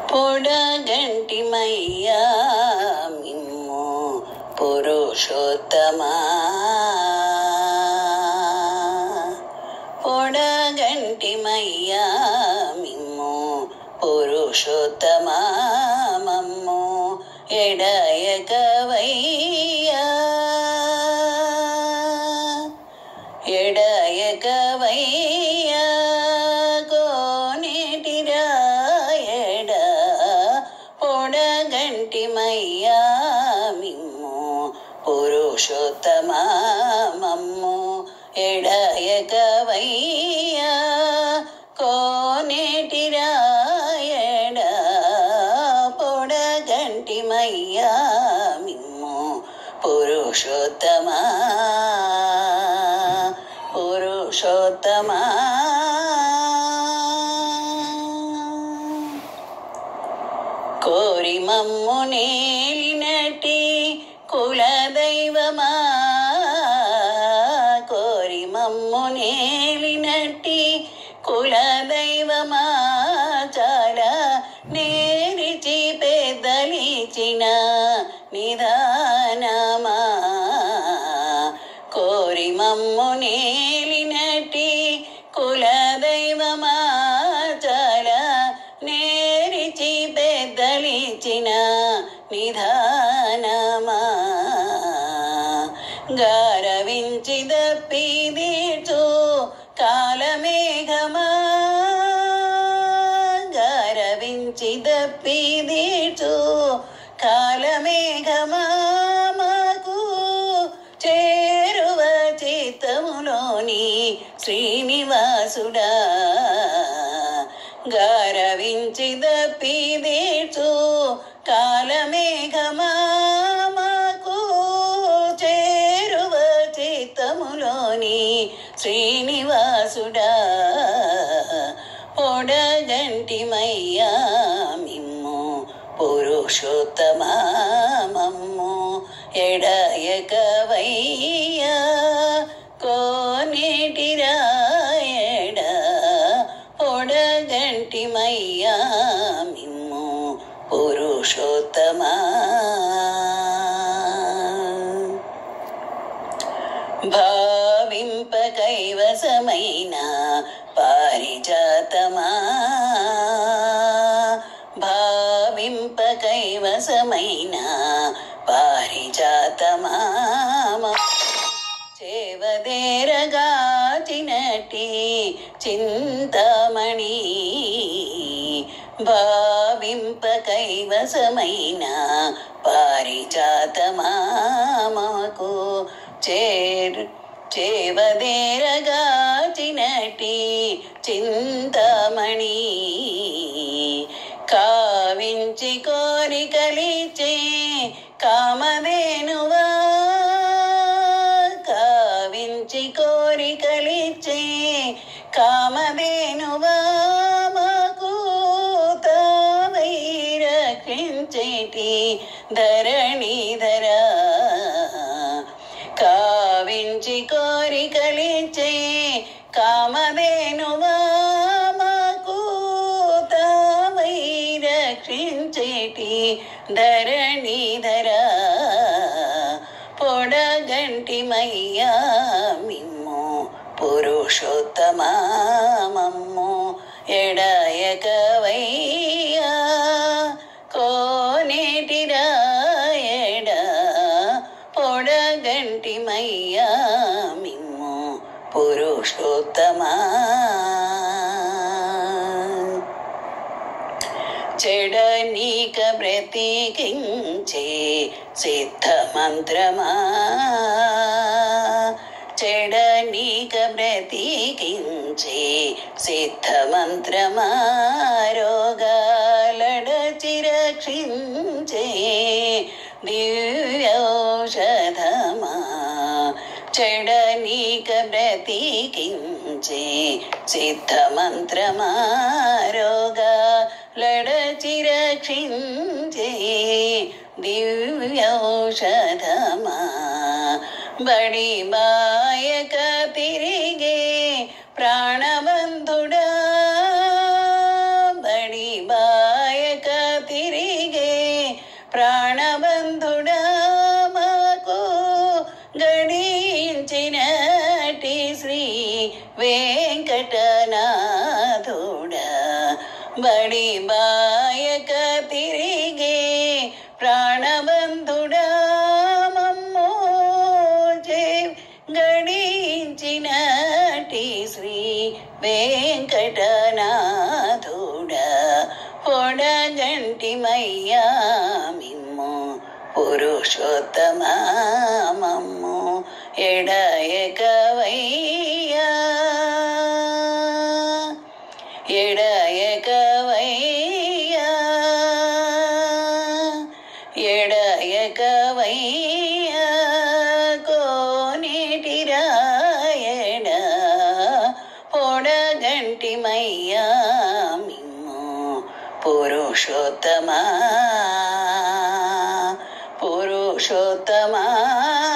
పొడగంటిమయ్యా మిమ్ము పురుషోత్తమా పొడగంటిమయ్యా మిమ్ము పురుషోత్తమా మమ్ము ఎడయకవయ్యా ఎడయకవయ్యా కోనేటిరాయడ పొడగంటిమయ్యా మిమ్ము పురుషోత్తమా మమ్ము ఎడయకవయ్యా కోనేటిరాయడ పొడగంటిమయ్యా మిమ్ము పురుషోత్తమా పురుషోత్తమా కోరి మమ్ము నేలినటి కులదైవమా కోరి మమ్ము నేలినటి కులదైవమా చాలా నేరిచి పెద్దలిచిన నిదానమా కోరి మమ్ము నేలినటి కులదైవమా చాలా నేరిచి పెద్దలిచిన నిధానమా గారవించి దప్పిదీచు కాలమేఘమా గారవించి దప్పిదీచు కాలమేఘమా మాకు చేరువ చిత్తములోని శ్రీనివాసుడా గారవించి దప్పిదీచు కాలమేఘమా మాకు చేరువ చిత్తములోని శ్రీనివాసుడా పొడగంటిమయ్యా మిమ్ము పురుషోత్తమా మమ్ము ఎడయకవయ్యా కోనేటిరాయడ పొడగంటిమయ్యా మిమ్ము పురుషోత్తమా భావింప కైవసమైన పారిజాతమా భావింప కైవసమైన పారిజాతమా చేవదేరగాచినటి చింతమణి భావింప కైవసమైన పారిజాతమా మాకు చేరు చేవదేరగాచినటి చింతమణి కావించి కోరికలిచే కామధేనువా కావించి కోరికలిచే కామధేనువా మాకు తావై రక్షించేటి ధరణిధరా కావించి కోరికలిచే కామధేనువా మాకు తావై రక్షించేటి ధరణిధరా పొడగంటిమయ్యా మిమ్ము పురుషోత్తమా మమ్ము ఎడయకవయ్యా కోనేటిరాయడ పొడగంటిమయ్యా మిమ్ము పురుషోత్తమా చెడనీక ప్రతీకించే సిద్ధ మంత్రమా చెడనీక ప్రతీకించే సిద్ధ మంత్రమా రోగాలడచి రక్షించే దివ్యౌషధమా చెడనీక ప్రతీకించే సిద్ధ మంత్రమా రోగా లడచి రక్షించే దివ్యౌషధమా బడి బాయక తిరిగే ప్రాణబంధుడా బడి బాయక బడి బాయక తిరిగే ప్రాణబంధుడా మమ్మో చే గడించినటి శ్రీ వెంకటనాథుడా పొడగంటి మయ్యా మిమ్ము పురుషోత్తమమ్ము ఎడయకవయ్యా ఎడయకవయ్యా ఎడయకవయ్యా కోనేటిరాయడ పొడగంటి మయ్యా మిమ్ము పురుషోత్తమా పురుషోత్తమా